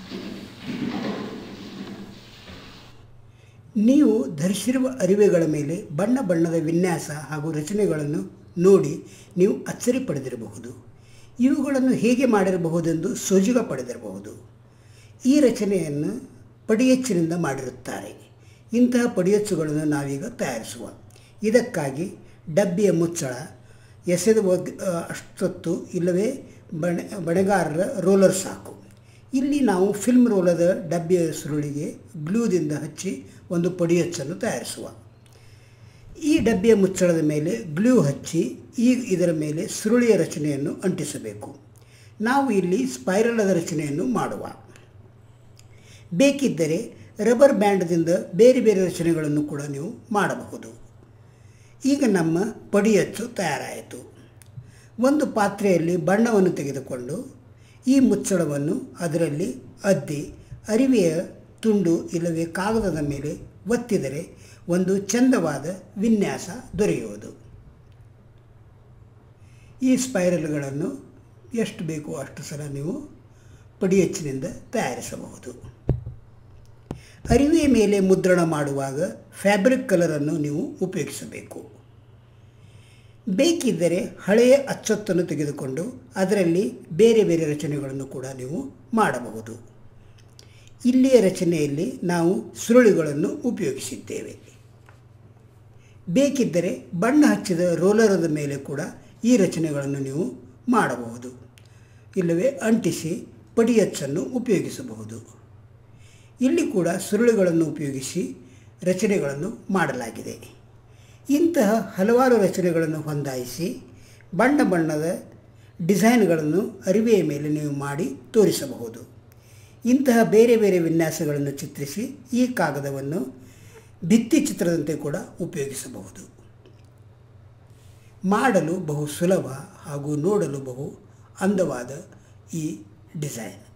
ನೀವು ಧರಿಸಿರುವ ಅರಿವೆಗಳ ಮೇಲೆ ಬಣ್ಣ ಬಣ್ಣದ ವಿನ್ಯಾಸ ಹಾಗೂ ರಚನೆಗಳನ್ನು ನೋಡಿ ನೀವು ಅಚ್ಚರಿ ಪಡೆದಿರಬಹುದು ಇವುಗಳನ್ನು ಹೇಗೆ ಮಾಡಿರಬಹುದೆಂದು ಸೋಜಿಗ ಪಡೆದಿರಬಹುದು ಈ ರಚನೆಯನ್ನು ಪಡಿಯಚ್ಚಿನಿಂದ ಮಾಡಿರುತ್ತಾರೆ ಇಂತಹ ಪಡಿಯಚ್ಚುಗಳನ್ನು ನಾವೀಗ ತಯಾರಿಸುವ ಇದಕ್ಕಾಗಿ ಡಬ್ಬಿಯ ಮುಚ್ಚಳ ಎಸೆದ ಒಗ್ ಅಷ್ಟೊತ್ತು ಇಲ್ಲವೇ ಬಣೆ ಬಣೆಗಾರರ ರೋಲರ್ ಸಾಕು ಇಲ್ಲಿ ನಾವು ಫಿಲ್ಮ್ ರೋಲದ ಡಬ್ಬಿಯ ಸುರುಳಿಗೆ ಗ್ಲೂದಿಂದ ಹಚ್ಚಿ ಒಂದು ಪಡಿಯಚ್ಚನ್ನು ತಯಾರಿಸುವ ಈ ಡಬ್ಬಿಯ ಮುಚ್ಚಳದ ಮೇಲೆ ಗ್ಲೂ ಹಚ್ಚಿ ಈಗ ಇದರ ಮೇಲೆ ಸುರುಳಿಯ ರಚನೆಯನ್ನು ಅಂಟಿಸಬೇಕು ನಾವು ಇಲ್ಲಿ ಸ್ಪೈರಲದ ರಚನೆಯನ್ನು ಮಾಡುವ ಬೇಕಿದ್ದರೆ ರಬ್ಬರ್ ಬ್ಯಾಂಡ್ದಿಂದ ಬೇರೆ ಬೇರೆ ರಚನೆಗಳನ್ನು ಕೂಡ ನೀವು ಮಾಡಬಹುದು ಈಗ ನಮ್ಮ ಪಡಿಯಚ್ಚು ತಯಾರಾಯಿತು ಒಂದು ಪಾತ್ರೆಯಲ್ಲಿ ಬಣ್ಣವನ್ನು ತೆಗೆದುಕೊಂಡು ಈ ಮುಚ್ಚಳವನ್ನು ಅದರಲ್ಲಿ ಅದ್ದಿ ಅರಿವೆಯ ತುಂಡು ಇಲ್ಲವೇ ಕಾಗದದ ಮೇಲೆ ಒತ್ತಿದರೆ ಒಂದು ಚಂದವಾದ ವಿನ್ಯಾಸ ದೊರೆಯುವುದು ಈ ಸ್ಪೈರಲ್ಗಳನ್ನು ಎಷ್ಟು ಬೇಕೋ ಅಷ್ಟು ಸಲ ನೀವು ಪಡಿಯಚ್ಚಿನಿಂದ ತಯಾರಿಸಬಹುದು ಅರಿವೆಯ ಮೇಲೆ ಮುದ್ರಣ ಮಾಡುವಾಗ ಫ್ಯಾಬ್ರಿಕ್ ಕಲರನ್ನು ನೀವು ಉಪಯೋಗಿಸಬೇಕು ಬೇಕಿದ್ದರೆ ಹಳೆಯ ಅಚ್ಚೊತ್ತನ್ನು ತೆಗೆದುಕೊಂಡು ಅದರಲ್ಲಿ ಬೇರೆ ಬೇರೆ ರಚನೆಗಳನ್ನು ಕೂಡ ನೀವು ಮಾಡಬಹುದು ಇಲ್ಲಿಯ ರಚನೆಯಲ್ಲಿ ನಾವು ಸುರುಳಿಗಳನ್ನು ಉಪಯೋಗಿಸಿದ್ದೇವೆ ಬೇಕಿದ್ದರೆ ಬಣ್ಣ ಹಚ್ಚಿದ ರೋಲರದ ಮೇಲೆ ಕೂಡ ಈ ರಚನೆಗಳನ್ನು ನೀವು ಮಾಡಬಹುದು ಇಲ್ಲವೇ ಅಂಟಿಸಿ ಪಡಿಯಚ್ಚನ್ನು ಉಪಯೋಗಿಸಬಹುದು ಇಲ್ಲಿ ಕೂಡ ಸುರುಳಿಗಳನ್ನು ಉಪಯೋಗಿಸಿ ರಚನೆಗಳನ್ನು ಮಾಡಲಾಗಿದೆ ಇಂತಹ ಹಲವಾರು ರಚನೆಗಳನ್ನು ಹೊಂದಾಯಿಸಿ ಬಣ್ಣ ಬಣ್ಣದ ಡಿಸೈನ್ಗಳನ್ನು ಅರಿವೆಯ ಮೇಲೆ ನೀವು ಮಾಡಿ ತೋರಿಸಬಹುದು ಇಂತಹ ಬೇರೆ ಬೇರೆ ವಿನ್ಯಾಸಗಳನ್ನು ಚಿತ್ರಿಸಿ ಈ ಕಾಗದವನ್ನು ಭಿತ್ತಿ ಚಿತ್ರದಂತೆ ಕೂಡ ಉಪಯೋಗಿಸಬಹುದು ಮಾಡಲು ಬಹು ಸುಲಭ ಹಾಗೂ ನೋಡಲು ಬಹು ಅಂದವಾದ ಈ ಡಿಸೈನ್